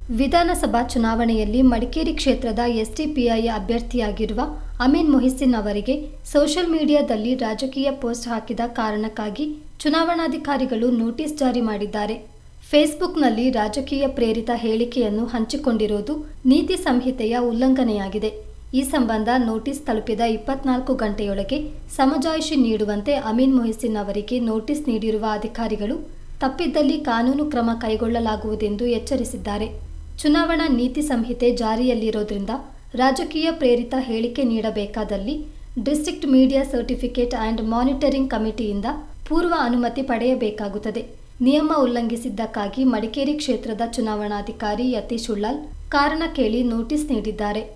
ವಿಧಾನಸಭಾ ಚುನಾವಣೆಯಲ್ಲಿ ಮಡಿಕೇರಿ ಕ್ಷೇತ್ರದ ಎಸ್ಡಿಪಿಐ ಅಭ್ಯರ್ಥಿಯಾಗಿರುವ ಅಮೀನ್ ಮೊಹಿಸಿನ್ ಅವರಿಗೆ ಸೋಷಿಯಲ್ ಮೀಡಿಯಾದಲ್ಲಿ ರಾಜಕೀಯ ಪೋಸ್ಟ್ ಹಾಕಿದ ಕಾರಣಕ್ಕಾಗಿ ಚುನಾವಣಾಧಿಕಾರಿಗಳು ನೋಟಿಸ್ ಜಾರಿ ಮಾಡಿದ್ದಾರೆ ಫೇಸ್ಬುಕ್ನಲ್ಲಿ ರಾಜಕೀಯ ಪ್ರೇರಿತ ಹೇಳಿಕೆಯನ್ನು ಹಂಚಿಕೊಂಡಿರುವುದು ನೀತಿ ಸಂಹಿತೆಯ ಉಲ್ಲಂಘನೆಯಾಗಿದೆ ಈ ಸಂಬಂಧ ನೋಟಿಸ್ ತಲುಪಿದ ಇಪ್ಪತ್ನಾಲ್ಕು ಗಂಟೆಯೊಳಗೆ ಸಮಜಾಯಿಷಿ ನೀಡುವಂತೆ ಅಮೀನ್ ಮೊಹಿಸಿನ್ ಅವರಿಗೆ ನೋಟಿಸ್ ನೀಡಿರುವ ಅಧಿಕಾರಿಗಳು ತಪ್ಪಿದ್ದಲ್ಲಿ ಕಾನೂನು ಕ್ರಮ ಕೈಗೊಳ್ಳಲಾಗುವುದೆಂದು ಎಚ್ಚರಿಸಿದ್ದಾರೆ ಚುನಾವಣಾ ನೀತಿ ಸಂಹಿತೆ ಜಾರಿಯಲ್ಲಿರೋದ್ರಿಂದ ರಾಜಕೀಯ ಪ್ರೇರಿತ ಹೇಳಿಕೆ ನೀಡಬೇಕಾದಲ್ಲಿ district media certificate and monitoring ಕಮಿಟಿಯಿಂದ ಪೂರ್ವ ಅನುಮತಿ ಪಡೆಯಬೇಕಾಗುತ್ತದೆ ನಿಯಮ ಉಲ್ಲಂಘಿಸಿದ್ದಕ್ಕಾಗಿ ಮಡಿಕೇರಿ ಕ್ಷೇತ್ರದ ಚುನಾವಣಾಧಿಕಾರಿ ಯತೀಶ್ ಉಳ್ಳಾಲ್ ಕಾರಣ ಕೇಳಿ ನೋಟಿಸ್ ನೀಡಿದ್ದಾರೆ